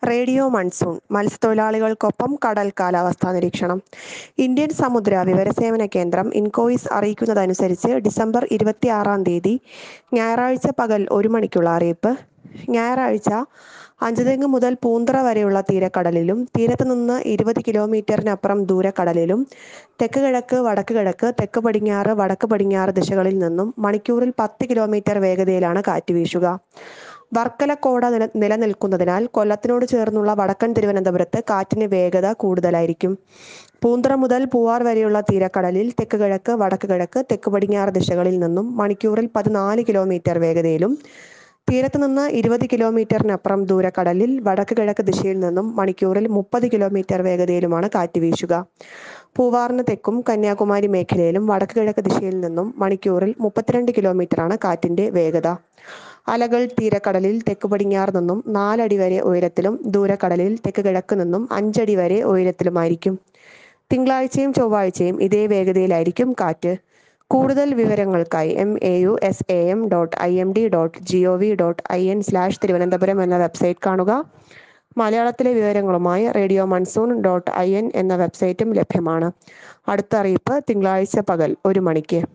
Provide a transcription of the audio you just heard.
radio monsoon മത്സ്യത്തൊഴിലാളികൾക്കൊപ്പം കടൽ കാലാവസ്ഥാ നിരീക്ഷണം ഇന്ത്യൻ സമുദ്ര വിവരസേവന കേന്ദ്രം ഇൻകോയിസ് അറിയിക്കുന്നതനുസരിച്ച് ഡിസംബർ ഇരുപത്തിയാറാം തീയതി ഞായറാഴ്ച പകൽ ഒരു മണിക്കുള്ള അറിയിപ്പ് ഞായറാഴ്ച അഞ്ചുതെങ്ങ് മുതൽ പൂന്തറ വരെയുള്ള തീരക്കടലിലും തീരത്ത് നിന്ന് ഇരുപത് കിലോമീറ്ററിനപ്പുറം ദൂരക്കടലിലും തെക്ക് കിഴക്ക് വടക്ക് കിഴക്ക് തെക്ക് പടിഞ്ഞാറ് വടക്ക് പടിഞ്ഞാറ് ദിശകളിൽ നിന്നും മണിക്കൂറിൽ പത്ത് കിലോമീറ്റർ വേഗതയിലാണ് കാറ്റ് വീശുക വർക്കല കോട നില നിലനിൽക്കുന്നതിനാൽ കൊല്ലത്തിനോട് ചേർന്നുള്ള വടക്കൻ തിരുവനന്തപുരത്ത് കാറ്റിന് വേഗത കൂടുതലായിരിക്കും പൂന്തറ മുതൽ പൂവാർ വരെയുള്ള തീരക്കടലിൽ തെക്ക് കിഴക്ക് വടക്ക് കിഴക്ക് തെക്ക് പടിഞ്ഞാറ് ദിശകളിൽ നിന്നും മണിക്കൂറിൽ പതിനാല് കിലോമീറ്റർ വേഗതയിലും തീരത്ത് നിന്ന് ഇരുപത് കിലോമീറ്ററിനപ്പുറം ദൂരക്കടലിൽ വടക്ക് കിഴക്ക് ദിശയിൽ നിന്നും മണിക്കൂറിൽ മുപ്പത് കിലോമീറ്റർ വേഗതയിലുമാണ് കാറ്റ് വീശുക പൂവാറിന് തെക്കും കന്യാകുമാരി മേഖലയിലും വടക്ക് കിഴക്ക് ദിശയിൽ നിന്നും മണിക്കൂറിൽ മുപ്പത്തിരണ്ട് കിലോമീറ്ററാണ് കാറ്റിന്റെ വേഗത അലകൾ തീരക്കടലിൽ തെക്ക് പടിഞ്ഞാറ് നിന്നും നാലടി വരെ ഉയരത്തിലും ദൂരക്കടലിൽ തെക്ക് കിഴക്ക് നിന്നും അഞ്ചടി വരെ ഉയരത്തിലുമായിരിക്കും തിങ്കളാഴ്ചയും ചൊവ്വാഴ്ചയും ഇതേ വേഗതയിലായിരിക്കും കാറ്റ് കൂടുതൽ വിവരങ്ങൾക്കായി M A U S A M dot I M D dot G O V dot I N slash Thiruvananthapuram എന്ന വെബ്സൈറ്റ് കാണുക മലയാളത്തിലെ വിവരങ്ങളുമായി radio monsoon dot I N എന്ന വെബ്സൈറ്റും ലഭ്യമാണ് അടുത്ത അറിയിപ്പ് തിങ്കളാഴ്ച പകൽ ഒരു മണിക്ക്